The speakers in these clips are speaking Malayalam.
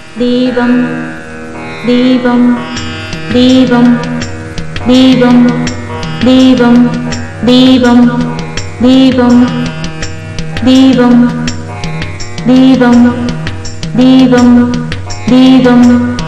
ദീപം ദീപം ദീപം ദീപം ദീപം ദീപം ദീപം ദീപം ദീപം ദീപം ദീപം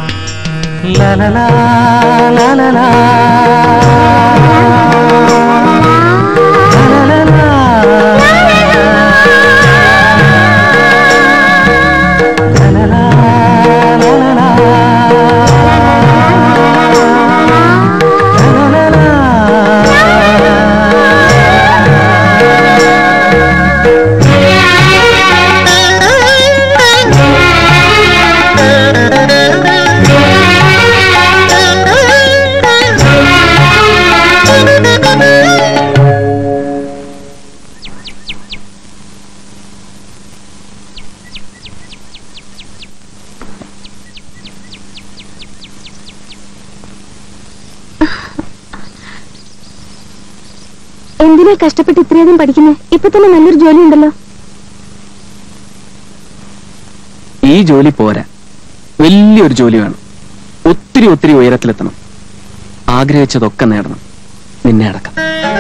എന്തിനാ കഷ്ടപ്പെട്ട് ഇത്രയധികം പഠിക്കുന്നത് ഇപ്പൊ തന്നെ നല്ലൊരു ജോലി ഉണ്ടല്ലോ ഈ ജോലി പോരാ വലിയൊരു ജോലി വേണം ഒത്തിരി ഒത്തിരി ഉയരത്തിലെത്തണം ആഗ്രഹിച്ചതൊക്കെ നേടണം നിന്നെ അടക്കം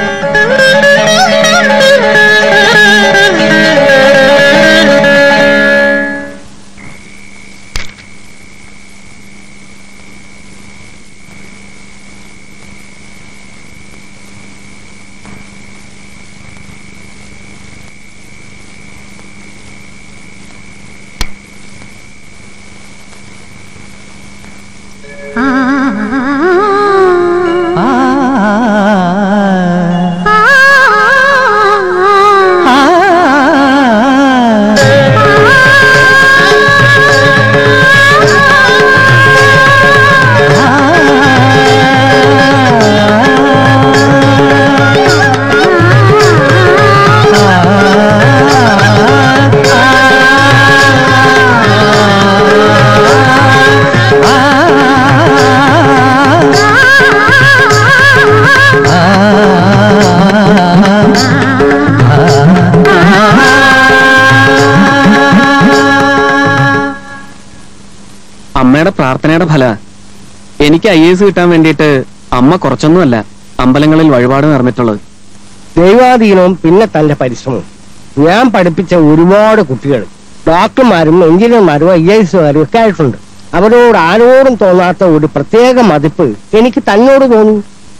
അമ്മയുടെ പ്രാർത്ഥനയുടെ ഫല എനിക്ക് ഐ എസ് കിട്ടാൻ വേണ്ടിയിട്ട് അമ്മ കുറച്ചൊന്നുമല്ല അമ്പലങ്ങളിൽ വഴിപാട് നടന്നിട്ടുള്ളത് ദൈവാധീനവും പിന്നെ തന്റെ പരിശ്രമവും ഞാൻ പഠിപ്പിച്ച ഒരുപാട് കുട്ടികൾ ഡോക്ടർമാരും എഞ്ചിനീയർമാരും ഐ എസുകാരും ഒക്കെ ആയിട്ടുണ്ട് അവരോട് ആരോടും തോന്നാത്ത ഒരു പ്രത്യേക മതിപ്പ് എനിക്ക് തന്നോട് തോന്നി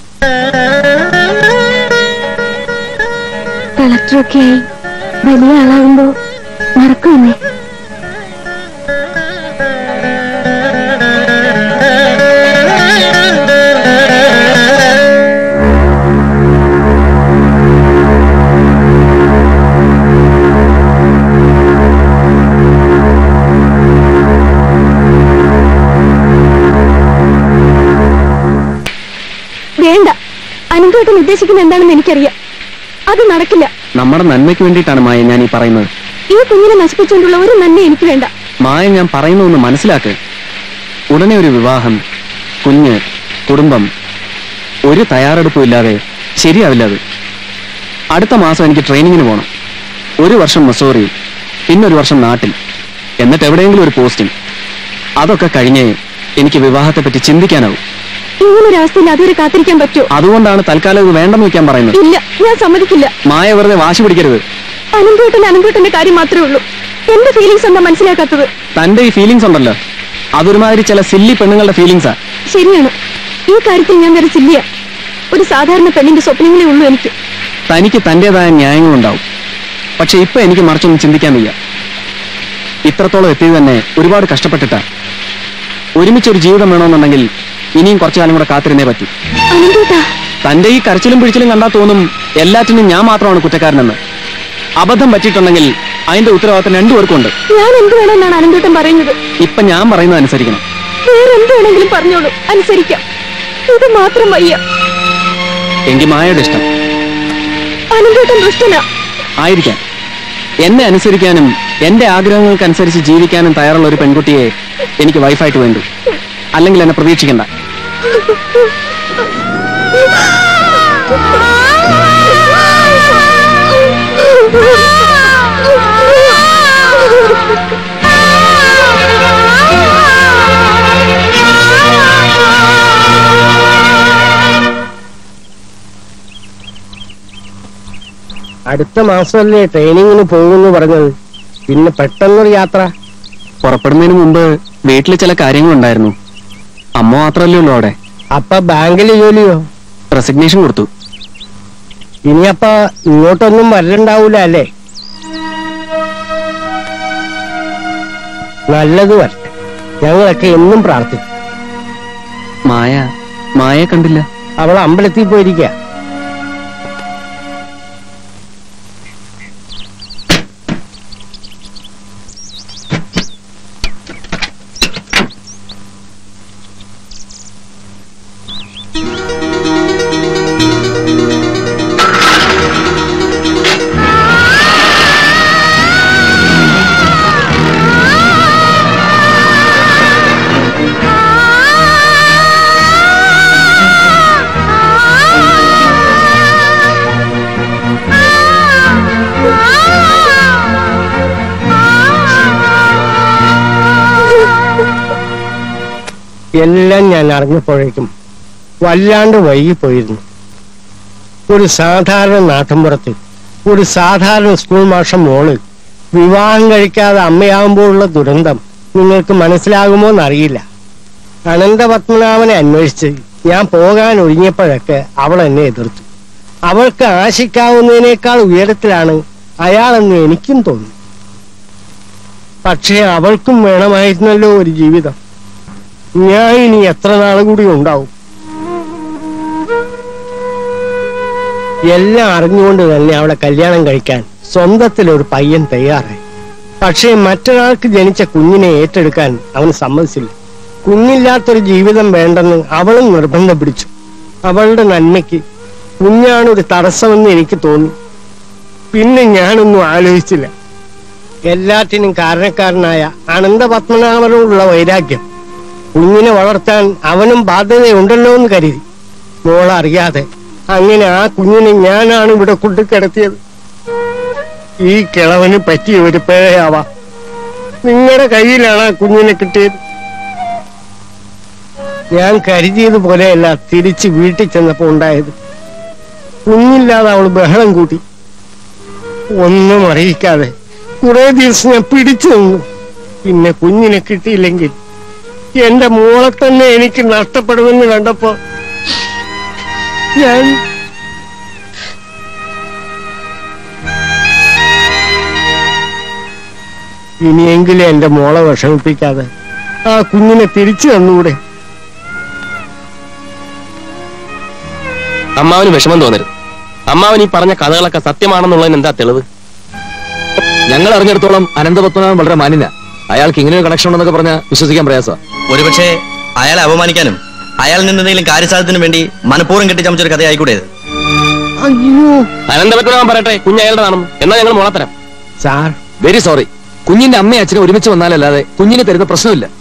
കളക്ടറൊക്കെ ആയി വലിയ ആളാകുമ്പോ മറക്കുമെന്നേ വേണ്ട അനന്തോട്ടൻ ഉദ്ദേശിക്കുന്ന എന്താണെന്ന് എനിക്കറിയാം അത് നടക്കില്ല നമ്മുടെ നന്മയ്ക്ക് വേണ്ടിയിട്ടാണ് മായ ഞാൻ ഈ പറയുന്നത് ഈ കുഞ്ഞിനെ നശിപ്പിച്ചുകൊണ്ടുള്ള ഒരു നന്മ എനിക്ക് വേണ്ട മായ ഞാൻ പറയുന്നതൊന്ന് മനസ്സിലാക്ക് ഉടനെ ഒരു വിവാഹം കുഞ്ഞ് കുടുംബം ഒരു തയ്യാറെടുപ്പും ഇല്ലാതെ ശരിയാവില്ല അത് അടുത്ത മാസം എനിക്ക് ട്രെയിനിങ്ങിന് പോകണം ഒരു വർഷം മസൂറി പിന്നെ ഒരു വർഷം നാട്ടിൽ എന്നിട്ട് എവിടെയെങ്കിലും ഒരു പോസ്റ്റിംഗ് അതൊക്കെ കഴിഞ്ഞേ എനിക്ക് വിവാഹത്തെ പറ്റി ചിന്തിക്കാനാവും ഇങ്ങനൊരു അവസ്ഥയിൽ അതുവരെ കാത്തിരിക്കാൻ പറ്റുമോ അതുകൊണ്ടാണ് തൽക്കാലം ഇത് വേണ്ടെന്ന് വെക്കാൻ പറയുന്നത് ഇല്ല ഞാൻ സമ്മതിക്കില്ല മായ വെറുതെ വാശി പിടിക്കരുത് അനന്തോട്ടൻ അനന്തോട്ടന്റെ കാര്യം മാത്രമേ ഉള്ളൂ എന്റെ ഫീലിങ്സ് എന്താ മനസ്സിലാക്കാത്തത് തന്റെ ഈ ഫീലിങ്സ് ഉണ്ടല്ലോ അതൊരുമാതിരി ചില സില്ലി പെണ്ണുങ്ങളുടെ ഫീലിങ്സാ ശരിയാണ് ഈ കാര്യത്തിൽ ഞാൻ വരെ ചില്ലിയ ഒരു സാധാരണ പെണ്ണിന്റെ സ്വപ്നങ്ങളേ ഉള്ളൂ എനിക്ക് തനിക്ക് തന്റേതായ ന്യായങ്ങളുണ്ടാവും പക്ഷെ ഇപ്പൊ എനിക്ക് മറിച്ചൊന്നും ചിന്തിക്കാൻ വയ്യ ഇത്രത്തോളം എത്തിയത് തന്നെ ഒരുപാട് കഷ്ടപ്പെട്ടിട്ടാ ഒരുമിച്ചൊരു ജീവിതം വേണമെന്നുണ്ടെങ്കിൽ ഇനിയും കുറച്ചു കാലം കൂടെ കാത്തിരുന്നേ പറ്റൂ അനന്തോട്ടാ തന്റെ ഈ കരച്ചിലും പിടിച്ചിലും കണ്ടാൽ തോന്നും എല്ലാറ്റിനും ഞാൻ മാത്രമാണ് കുറ്റക്കാരനെന്ന് അബദ്ധം പറ്റിയിട്ടുണ്ടെങ്കിൽ അതിന്റെ ഉത്തരവാദിത്തം രണ്ടുപേർക്കും ഉണ്ട് ഞാൻ എന്ത് വേണമെന്നാണ് അനന്തോട്ടൻ പറയുന്നത് ഇപ്പൊ ഞാൻ പറയുന്നത് അനുസരിക്കണം വേറെ എന്ത് വേണമെങ്കിലും പറഞ്ഞോളൂ അനുസരിക്കാം ഇത് മാത്രം വയ്യ എങ്കിൽ മായയുടെ ഇഷ്ടം അനന്തോട്ടൻ ദുഷ്ടനാ ആയിരിക്കാം എന്നെ അനുസരിക്കാനും എന്റെ ആഗ്രഹങ്ങൾക്കനുസരിച്ച് ജീവിക്കാനും തയ്യാറുള്ള ഒരു പെൺകുട്ടിയെ എനിക്ക് വൈഫായിട്ട് വേണ്ടു അല്ലെങ്കിൽ എന്നെ പ്രതീക്ഷിക്കണ്ട ആ അടുത്ത മാസമല്ലേ ട്രെയിനിങ്ങിന് പോകുമെന്ന് പറഞ്ഞത് പിന്നെ പെട്ടെന്നൊരു യാത്ര പുറപ്പെടുന്നതിന് മുമ്പ് വീട്ടിൽ ചില കാര്യങ്ങളുണ്ടായിരുന്നു അമ്മ മാത്രമല്ലേ ഉള്ളൂ അവിടെ അപ്പൊ ബാങ്കില് ജോലിയോ റെസിഗ്നേഷൻ കൊടുത്തു ഇനിയപ്പ ഇങ്ങോട്ടൊന്നും വരലുണ്ടാവൂല അല്ലേ നല്ലത് വരട്ടെ ഞങ്ങളൊക്കെ എന്നും പ്രാർത്ഥിക്കും മായ മായയെ കണ്ടില്ല അവൾ അമ്പലത്തിൽ പോയിരിക്കുക എല്ലാം ഞാൻ അറിഞ്ഞപ്പോഴേക്കും വല്ലാണ്ട് വൈകിപ്പോയിരുന്നു ഒരു സാധാരണ നാട്ടിൻപുറത്ത് ഒരു സാധാരണ സ്കൂൾ മാഷ മോള് വിവാഹം കഴിക്കാതെ അമ്മയാകുമ്പോഴുള്ള ദുരന്തം നിങ്ങൾക്ക് മനസ്സിലാകുമോ എന്നറിയില്ല അനന്തപത്മനാഭനെ അന്വേഷിച്ച് ഞാൻ പോകാൻ ഒരുങ്ങിയപ്പോഴൊക്കെ അവൾ എന്നെ എതിർത്തു അവൾക്ക് ആശിക്കാവുന്നതിനേക്കാൾ ഉയരത്തിലാണ് അയാളെന്ന് എനിക്കും തോന്നി പക്ഷേ അവൾക്കും വേണമായിരുന്നല്ലോ ഒരു ജീവിതം ഞാൻ ഇനി എത്ര നാൾ കൂടി ഉണ്ടാവും എല്ലാം അറിഞ്ഞുകൊണ്ട് തന്നെ അവളെ കല്യാണം കഴിക്കാൻ സ്വന്തത്തിൽ ഒരു പയ്യൻ തയ്യാറായി പക്ഷേ മറ്റൊരാൾക്ക് ജനിച്ച കുഞ്ഞിനെ ഏറ്റെടുക്കാൻ അവന് സമ്മതിച്ചില്ല കുഞ്ഞില്ലാത്തൊരു ജീവിതം വേണ്ടെന്ന് അവളും നിർബന്ധം പിടിച്ചു അവളുടെ നന്മയ്ക്ക് കുഞ്ഞാണ് ഒരു തടസ്സമെന്ന് എനിക്ക് തോന്നി പിന്നെ ഞാനൊന്നും ആലോചിച്ചില്ല എല്ലാറ്റിനും കാരണക്കാരനായ അനന്തപത്മനാഭനോടുള്ള വൈരാഗ്യം കുഞ്ഞിനെ വളർത്താൻ അവനും ബാധ്യതയുണ്ടല്ലോ എന്ന് കരുതി മോളറിയാതെ അങ്ങനെ ആ കുഞ്ഞിനെ ഞാനാണ് ഇവിടെ കൊണ്ടു കിടത്തിയത് ഈ കിളവന് പറ്റിയ ഒരു പേഴയാവാ നിങ്ങളുടെ കയ്യിലാണ് ആ കുഞ്ഞിനെ കിട്ടിയത് ഞാൻ കരുതിയതുപോലെയല്ല തിരിച്ച് വീട്ടിൽ ചെന്നപ്പോ ഉണ്ടായത് കുഞ്ഞില്ലാതെ അവൾ ബഹളം കൂട്ടി ഒന്നും അറിയിക്കാതെ കുറെ ദിവസം ഞാൻ പിടിച്ചു നിന്നു പിന്നെ കുഞ്ഞിനെ കിട്ടിയില്ലെങ്കിൽ എന്റെ മോളെ തന്നെ എനിക്ക് നഷ്ടപ്പെടുമെന്ന് കണ്ടപ്പോ ഞാൻ ഇനിയെങ്കിലും എന്റെ മോളെ വിഷമിപ്പിക്കാതെ ആ കുഞ്ഞിനെ തിരിച്ചു തന്നൂടെ അമ്മാവന് വിഷമം തോന്നരുത് അമ്മാവൻ ഈ പറഞ്ഞ കഥകളൊക്കെ സത്യമാണെന്നുള്ളതിന് എന്താ തെളിവ് ഞങ്ങൾ അറിഞ്ഞിടത്തോളം അനന്തപത്മനാഭൻ വളരെ മാന്യന അയാൾക്ക് ഇങ്ങനെ ഒരു കണക്ഷൻ ഉണ്ടെന്നൊക്കെ പറഞ്ഞാൽ വിശ്വസിക്കാൻ പ്രയാസമാണ് ഒരുപക്ഷെ അയാളെ അപമാനിക്കാനും അയാളിൽ നിന്ന് എന്തെങ്കിലും കാര്യസാധ്യത്തിന് വേണ്ടി മനഃപൂർവ്വം കെട്ടിച്ചമച്ചൊരു കഥയായിക്കൂടെ ഇത് അയ്യോ അനന്തപത്മനാഭൻ പറയട്ടെ കുഞ്ഞ് അയാളുടെതാണെന്ന് എന്നാ ഞങ്ങൾ മോളത്തരം സാർ വെരി സോറി കുഞ്ഞിന്റെ അമ്മയും അച്ഛനും ഒരുമിച്ച് വന്നാലല്ലാതെ കുഞ്ഞിന് തരുന്ന പ്രശ്നമില്ല